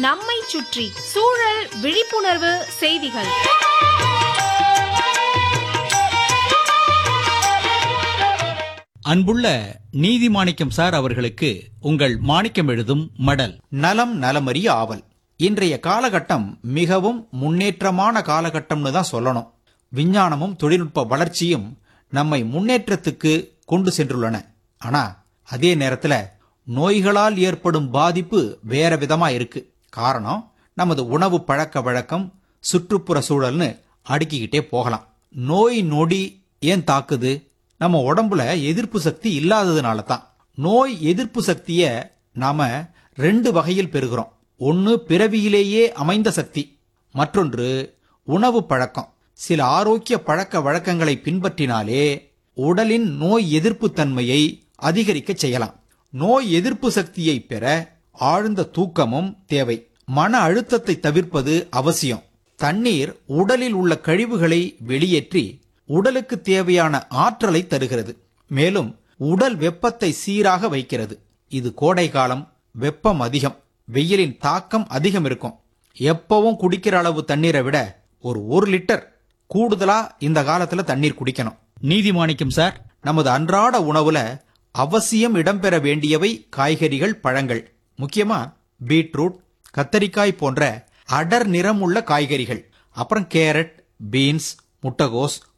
நம்மை சுற்றி சூழல் விழிப்புணர்வு செய்திகள் அன்புள்ள நீதிமாணிக்கம் சார் அவர்களுக்கு உங்கள் மாணிக்கம் எழுதும் மடல் நலம் நலமறிய ஆவல் இன்றைய காலகட்டம் மிகவும் முன்னேற்றமான காலகட்டம்னு தான் சொல்லணும் விஞ்ஞானமும் தொழில்நுட்ப வளர்ச்சியும் நம்மை முன்னேற்றத்துக்கு கொண்டு சென்றுள்ளன ஆனா அதே நேரத்துல நோய்களால் ஏற்படும் பாதிப்பு வேற விதமா இருக்கு காரணம் நமது உணவு பழக்க வழக்கம் சுற்றுப்புற சூழல்னு அடுக்கிக்கிட்டே போகலாம் நோய் நொடி ஏன் தாக்குது நம்ம உடம்புல எதிர்ப்பு சக்தி இல்லாததுனால தான் நோய் எதிர்ப்பு சக்திய நாம ரெண்டு வகையில் பெறுகிறோம் ஒன்னு பிறவியிலேயே அமைந்த சக்தி மற்றொன்று உணவு பழக்கம் சில ஆரோக்கிய பழக்க வழக்கங்களை பின்பற்றினாலே உடலின் நோய் எதிர்ப்பு தன்மையை அதிகரிக்க செய்யலாம் நோய் எதிர்ப்பு சக்தியை பெற ஆழ்ந்த தூக்கமும் தேவை மன அழுத்தத்தை தவிர்ப்பது அவசியம் தண்ணீர் உடலில் உள்ள கழிவுகளை வெளியேற்றி உடலுக்கு தேவையான ஆற்றலை தருகிறது மேலும் உடல் வெப்பத்தை சீராக வைக்கிறது இது கோடை காலம் வெப்பம் அதிகம் வெயிலின் தாக்கம் அதிகம் இருக்கும் எப்பவும் குடிக்கிற அளவு தண்ணீரை விட ஒரு ஒரு லிட்டர் கூடுதலா இந்த காலத்துல தண்ணீர் குடிக்கணும் நீதிமாணிக்கம் சார் நமது அன்றாட உணவுல அவசியம் இடம்பெற வேண்டியவை காய்கறிகள் பழங்கள் முக்கியமா பீட்ரூட் கத்தரிக்காய் போன்ற அடர் நிறம் உள்ள காய்கறிகள் அப்புறம் கேரட் பீன்ஸ் முட்டைகோஸ்